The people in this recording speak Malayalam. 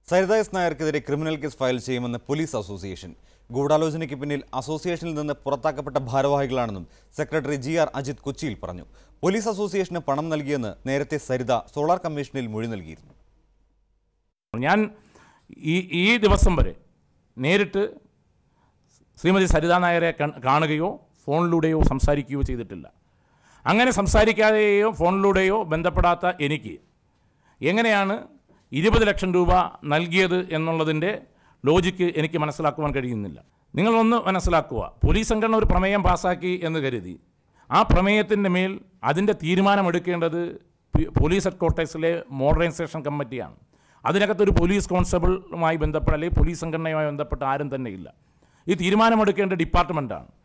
സരിത എസ് നായർക്കെതിരെ ക്രിമിനൽ കേസ് ഫയൽ ചെയ്യുമെന്ന് പോലീസ് അസോസിയേഷൻ ഗൂഢാലോചനയ്ക്ക് പിന്നിൽ അസോസിയേഷനിൽ നിന്ന് പുറത്താക്കപ്പെട്ട ഭാരവാഹികളാണെന്നും സെക്രട്ടറി ജി ആർ അജിത് കൊച്ചിയിൽ പറഞ്ഞു പോലീസ് അസോസിയേഷന് പണം നൽകിയെന്ന് നേരത്തെ സരിത സോളാർ കമ്മീഷനിൽ മൊഴി നൽകിയിരുന്നു ഞാൻ ഈ ഈ ദിവസം വരെ നേരിട്ട് ശ്രീമതി സരിതാ നായരെ കൺ- കാണുകയോ ഫോണിലൂടെയോ സംസാരിക്കുകയോ ചെയ്തിട്ടില്ല അങ്ങനെ സംസാരിക്കാതെയോ ഫോണിലൂടെയോ ബന്ധപ്പെടാത്ത എനിക്ക് എങ്ങനെയാണ് ഇരുപത് ലക്ഷം രൂപ നൽകിയത് എന്നുള്ളതിൻ്റെ ലോജിക്ക് എനിക്ക് മനസ്സിലാക്കുവാൻ കഴിയുന്നില്ല നിങ്ങളൊന്ന് മനസ്സിലാക്കുക പോലീസ് സംഘടന ഒരു പ്രമേയം പാസ്സാക്കി എന്ന് കരുതി ആ പ്രമേയത്തിൻ്റെ മേൽ അതിൻ്റെ തീരുമാനമെടുക്കേണ്ടത് പി- പോലീസ് ഹെഡ് ക്വാർട്ടേഴ്സിലെ മോഡറൈസേഷൻ കമ്മിറ്റിയാണ് അതിനകത്തൊരു പോലീസ് കോൺസ്റ്റബിളുമായി ബന്ധപ്പെട്ട അല്ലെങ്കിൽ പോലീസ് സംഘടനയുമായി ബന്ധപ്പെട്ട ആരും തന്നെ ഇല്ല ഈ തീരുമാനമെടുക്കേണ്ട ഡിപ്പാർട്ട്മെൻറ്റാണ്